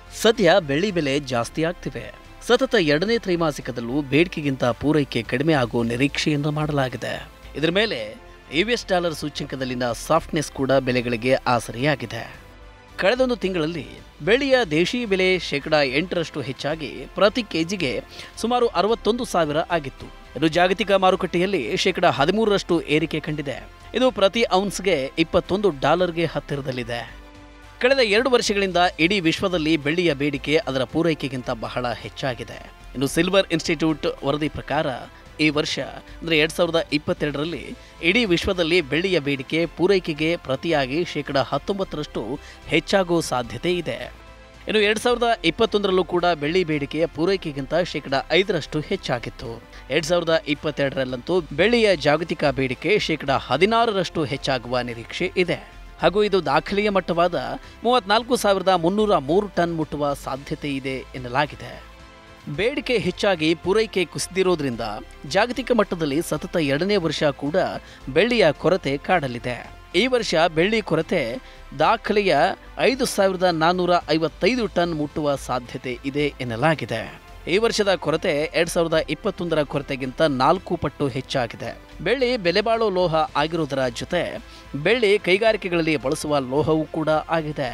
ಸದ್ಯ ಬೆಳ್ಳಿ ಬೆಲೆ ಜಾಸ್ತಿ ಆಗ್ತಿವೆ ಸತತ ಎರಡನೇ ತ್ರೈಮಾಸಿಕದಲ್ಲೂ ಬೇಡಿಕೆಗಿಂತ ಪೂರೈಕೆ ಕಡಿಮೆ ಆಗುವ ನಿರೀಕ್ಷೆಯನ್ನು ಮಾಡಲಾಗಿದೆ ಇದರ ಮೇಲೆ ಯುಎಸ್ ಡಾಲರ್ ಸೂಚ್ಯಂಕದಲ್ಲಿನ ಸಾಫ್ಟ್ನೆಸ್ ಕೂಡ ಬೆಲೆಗಳಿಗೆ ಆಸರೆಯಾಗಿದೆ ಕಳೆದೊಂದು ತಿಂಗಳಲ್ಲಿ ಬೆಳ್ಳಿಯ ದೇಶಿ ಬೆಲೆ ಶೇಕಡ ಎಂಟರಷ್ಟು ಹೆಚ್ಚಾಗಿ ಪ್ರತಿ ಕೆಜಿಗೆ ಸುಮಾರು ಅರವತ್ತೊಂದು ಸಾವಿರ ಆಗಿತ್ತು ಇದು ಜಾಗತಿಕ ಮಾರುಕಟ್ಟೆಯಲ್ಲಿ ಶೇಕಡ ಹದಿಮೂರರಷ್ಟು ಏರಿಕೆ ಕಂಡಿದೆ ಇದು ಪ್ರತಿ ಔನ್ಸ್ಗೆ ಇಪ್ಪತ್ತೊಂದು ಡಾಲರ್ಗೆ ಹತ್ತಿರದಲ್ಲಿದೆ ಕಳೆದ ಎರಡು ವರ್ಷಗಳಿಂದ ಇಡೀ ವಿಶ್ವದಲ್ಲಿ ಬೆಳ್ಳಿಯ ಬೇಡಿಕೆ ಅದರ ಪೂರೈಕೆಗಿಂತ ಬಹಳ ಹೆಚ್ಚಾಗಿದೆ ಇನ್ನು ಸಿಲ್ವರ್ ಇನ್ಸ್ಟಿಟ್ಯೂಟ್ ವರದಿ ಪ್ರಕಾರ ಈ ವರ್ಷ ಅಂದರೆ ಎರಡು ಸಾವಿರದ ಇಪ್ಪತ್ತೆರಡರಲ್ಲಿ ಇಡೀ ವಿಶ್ವದಲ್ಲಿ ಬೆಳ್ಳಿಯ ಬೇಡಿಕೆ ಪೂರೈಕೆಗೆ ಪ್ರತಿಯಾಗಿ ಶೇಕಡ ಹತ್ತೊಂಬತ್ತರಷ್ಟು ಹೆಚ್ಚಾಗುವ ಸಾಧ್ಯತೆ ಇದೆ ಇನ್ನು ಎರಡು ಸಾವಿರದ ಇಪ್ಪತ್ತೊಂದರಲ್ಲೂ ಕೂಡ ಬೆಳ್ಳಿ ಬೇಡಿಕೆಯ ಪೂರೈಕೆಗಿಂತ ಶೇಕಡ ಐದರಷ್ಟು ಹೆಚ್ಚಾಗಿತ್ತು ಎರಡು ಸಾವಿರದ ಇಪ್ಪತ್ತೆರಡರಲ್ಲಂತೂ ಬೆಳ್ಳಿಯ ಜಾಗತಿಕ ಬೇಡಿಕೆ ಶೇಕಡ ಹದಿನಾರರಷ್ಟು ಹೆಚ್ಚಾಗುವ ನಿರೀಕ್ಷೆ ಇದೆ ಹಾಗೂ ಇದು ದಾಖಲೆಯ ಮಟ್ಟವಾದ ಮೂವತ್ನಾಲ್ಕು ಸಾವಿರದ ಮುನ್ನೂರ ಮೂರು ಟನ್ ಮುಟ್ಟುವ ಸಾಧ್ಯತೆ ಇದೆ ಎನ್ನಲಾಗಿದೆ ಬೇಡಿಕೆ ಹೆಚ್ಚಾಗಿ ಪೂರೈಕೆ ಕುಸಿದಿರೋದ್ರಿಂದ ಜಾಗತಿಕ ಮಟ್ಟದಲ್ಲಿ ಸತತ ಎರಡನೇ ವರ್ಷ ಕೂಡ ಬೆಳ್ಳಿಯ ಕೊರತೆ ಕಾಡಲಿದೆ ಈ ವರ್ಷ ಬೆಳ್ಳಿ ಕೊರತೆ ದಾಖಲೆಯ ಐದು ಸಾವಿರದ ನಾನ್ನೂರ ಐವತ್ತೈದು ಟನ್ ಮುಟ್ಟುವ ಸಾಧ್ಯತೆ ಇದೆ ಎನ್ನಲಾಗಿದೆ ಈ ವರ್ಷದ ಕೊರತೆ ಎರಡ್ ಸಾವಿರದ ಇಪ್ಪತ್ತೊಂದರ ಕೊರತೆಗಿಂತ ನಾಲ್ಕು ಪಟ್ಟು ಹೆಚ್ಚಾಗಿದೆ ಬೆಳ್ಳಿ ಬೆಲೆಬಾಳೋ ಲೋಹ ಆಗಿರುವುದರ ಜೊತೆ ಬೆಳ್ಳಿ ಕೈಗಾರಿಕೆಗಳಲ್ಲಿ ಬಳಸುವ ಲೋಹವೂ ಕೂಡ ಆಗಿದೆ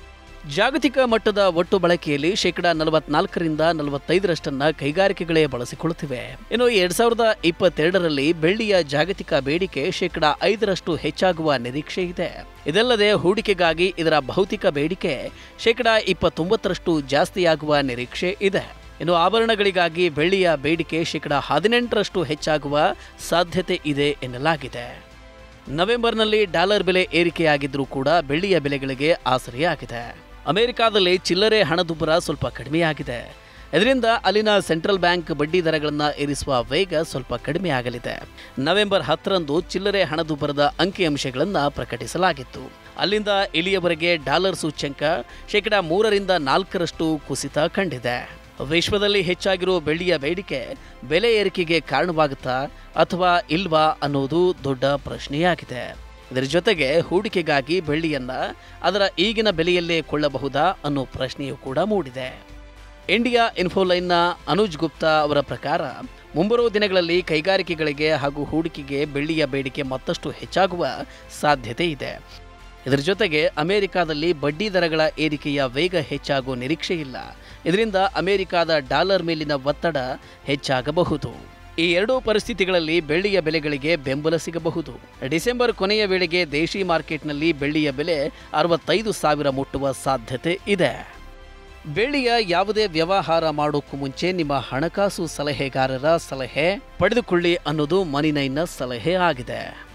ಜಾಗತಿಕ ಮಟ್ಟದ ಒಟ್ಟು ಬಳಕೆಯಲ್ಲಿ ಶೇಕಡ ನಲವತ್ನಾಲ್ಕರಿಂದ ನಲವತ್ತೈದರಷ್ಟನ್ನ ಕೈಗಾರಿಕೆಗಳೇ ಬಳಸಿಕೊಳ್ಳುತ್ತಿವೆ ಇನ್ನು ಎರಡ್ ಸಾವಿರದ ಇಪ್ಪತ್ತೆರಡರಲ್ಲಿ ಬೆಳ್ಳಿಯ ಜಾಗತಿಕ ಬೇಡಿಕೆ ಶೇಕಡ ಐದರಷ್ಟು ಹೆಚ್ಚಾಗುವ ನಿರೀಕ್ಷೆ ಇದೆ ಇದಲ್ಲದೆ ಹೂಡಿಕೆಗಾಗಿ ಇದರ ಭೌತಿಕ ಬೇಡಿಕೆ ಶೇಕಡ ಇಪ್ಪತ್ತೊಂಬತ್ತರಷ್ಟು ಜಾಸ್ತಿಯಾಗುವ ನಿರೀಕ್ಷೆ ಇದೆ ಇನ್ನು ಆಭರಣಗಳಿಗಾಗಿ ಬೆಳ್ಳಿಯ ಬೇಡಿಕೆ ಶೇಕಡ ಹದಿನೆಂಟರಷ್ಟು ಹೆಚ್ಚಾಗುವ ಸಾಧ್ಯತೆ ಇದೆ ಎನ್ನಲಾಗಿದೆ ನವೆಂಬರ್ನಲ್ಲಿ ಡಾಲರ್ ಬೆಲೆ ಏರಿಕೆಯಾಗಿದ್ರೂ ಕೂಡ ಬೆಳ್ಳಿಯ ಬೆಲೆಗಳಿಗೆ ಆಸರೆಯಾಗಿದೆ ಅಮೆರಿಕಾದಲ್ಲಿ ಚಿಲ್ಲರೆ ಹಣದುಬ್ಬರ ಸ್ವಲ್ಪ ಕಡಿಮೆಯಾಗಿದೆ ಇದರಿಂದ ಅಲ್ಲಿನ ಸೆಂಟ್ರಲ್ ಬ್ಯಾಂಕ್ ಬಡ್ಡಿ ದರಗಳನ್ನು ಏರಿಸುವ ವೇಗ ಸ್ವಲ್ಪ ಕಡಿಮೆಯಾಗಲಿದೆ ನವೆಂಬರ್ ಹತ್ತರಂದು ಚಿಲ್ಲರೆ ಹಣದುಬ್ಬರದ ಅಂಕಿಅಂಶಗಳನ್ನು ಪ್ರಕಟಿಸಲಾಗಿತ್ತು ಅಲ್ಲಿಂದ ಇಲ್ಲಿಯವರೆಗೆ ಡಾಲರ್ ಸೂಚ್ಯಂಕ ಶೇಕಡ ಮೂರರಿಂದ ನಾಲ್ಕರಷ್ಟು ಕುಸಿತ ಕಂಡಿದೆ ವಿಶ್ವದಲ್ಲಿ ಹೆಚ್ಚಾಗಿರುವ ಬೆಳ್ಳಿಯ ಬೇಡಿಕೆ ಬೆಲೆ ಏರಿಕೆಗೆ ಕಾರಣವಾಗುತ್ತಾ ಅಥವಾ ಇಲ್ವಾ ಅನ್ನೋದು ದೊಡ್ಡ ಪ್ರಶ್ನೆಯಾಗಿದೆ ಇದರ ಜೊತೆಗೆ ಹೂಡಿಕೆಗಾಗಿ ಬೆಳ್ಳಿಯನ್ನ ಅದರ ಈಗಿನ ಬೆಲೆಯಲ್ಲೇ ಕೊಳ್ಳಬಹುದಾ ಅನ್ನೋ ಪ್ರಶ್ನೆಯೂ ಕೂಡ ಮೂಡಿದೆ ಇಂಡಿಯಾ ಇನ್ಫೋಲೈನ್ನ ಅನುಜ್ ಗುಪ್ತಾ ಅವರ ಪ್ರಕಾರ ಮುಂಬರುವ ದಿನಗಳಲ್ಲಿ ಕೈಗಾರಿಕೆಗಳಿಗೆ ಹಾಗೂ ಹೂಡಿಕೆಗೆ ಬೆಳ್ಳಿಯ ಬೇಡಿಕೆ ಮತ್ತಷ್ಟು ಹೆಚ್ಚಾಗುವ ಸಾಧ್ಯತೆ ಇದೆ ಇದರ ಜೊತೆಗೆ ಅಮೆರಿಕಾದಲ್ಲಿ ಬಡ್ಡಿ ದರಗಳ ಏರಿಕೆಯ ವೇಗ ಹೆಚ್ಚಾಗುವ ನಿರೀಕ್ಷೆ ಇಲ್ಲ ಇದರಿಂದ ಅಮೆರಿಕಾದ ಡಾಲರ್ ಮೇಲಿನ ಒತ್ತಡ ಹೆಚ್ಚಾಗಬಹುದು ಈ ಎರಡೂ ಪರಿಸ್ಥಿತಿಗಳಲ್ಲಿ ಬೆಳ್ಳಿಯ ಬೆಲೆಗಳಿಗೆ ಬೆಂಬಲ ಸಿಗಬಹುದು ಡಿಸೆಂಬರ್ ಕೊನೆಯ ವೇಳೆಗೆ ದೇಶಿ ಮಾರ್ಕೆಟ್ನಲ್ಲಿ ಬೆಳ್ಳಿಯ ಬೆಲೆ ಅರವತ್ತೈದು ಸಾವಿರ ಮುಟ್ಟುವ ಸಾಧ್ಯತೆ ಇದೆ ಬೆಳ್ಳಿಯ ಯಾವುದೇ ವ್ಯವಹಾರ ಮಾಡೋಕ್ಕೂ ಮುಂಚೆ ನಿಮ್ಮ ಹಣಕಾಸು ಸಲಹೆಗಾರರ ಸಲಹೆ ಪಡೆದುಕೊಳ್ಳಿ ಅನ್ನೋದು ಮನಿ ನೈನ್ನ ಸಲಹೆ ಆಗಿದೆ